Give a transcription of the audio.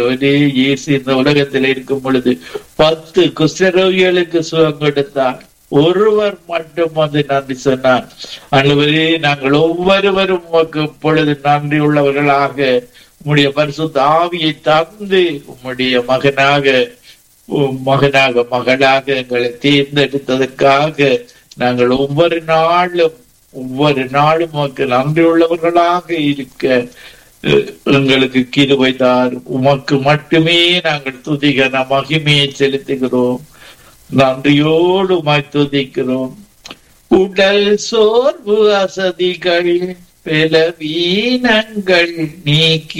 ஒரே இயேசு இந்த உலகத்தில் இருக்கும் பொழுது பத்து குஷ்டரோகிகளுக்கு சுகம் கொடுத்தார் ஒருவர் மட்டும் வந்து நன்றி சொன்னார் அன்றுவரே நாங்கள் ஒவ்வொருவரும் உமக்கு இப்பொழுது நன்றி உள்ளவர்களாக உம்முடைய பரிசுத்த ஆவியை தந்து உம்முடைய மகனாக உம் மகனாக மகளாக எங்களை தேர்ந்தெடுத்ததற்காக நாங்கள் ஒவ்வொரு நாளும் ஒவ்வொரு நாளும் உமக்கு நன்றி உள்ளவர்களாக இருக்க அஹ், எங்களுக்கு கிருபை தார் உமக்கு மட்டுமே நாங்கள் துதிகன மகிமையை செலுத்துகிறோம் நன்றியோடு உமை துதிக்கிறோம் உடல் சோர்வு அசதிகள் பலவீனங்கள் நீக்கி